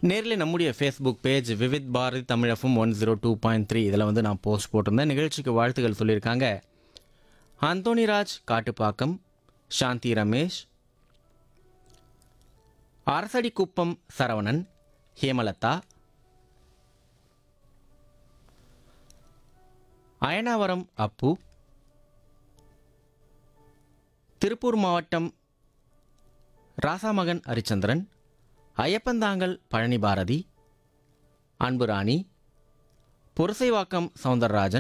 நேரில் நம்முடைய Facebook page Vividh Bharati தமிழஃபம் one zero two point three இதில் வந்து நான் போஸ்ட் போட்டிருந்தேன் நிகழ்ச்சிக்கு வாழ்த்துக்கள் சொல்லியிருக்காங்க அந்தோணிராஜ் காட்டுப்பாக்கம் சாந்தி ரமேஷ் அரசடிக்குப்பம் சரவணன் ஹேமலதா அயனாவரம் அப்பு திருப்பூர் மாவட்டம் ராசாமகன் ஹரிச்சந்திரன் ஐயப்பந்தாங்கல் பழனி பாரதி அன்புராணி புரசைவாக்கம் சவுந்தரராஜன்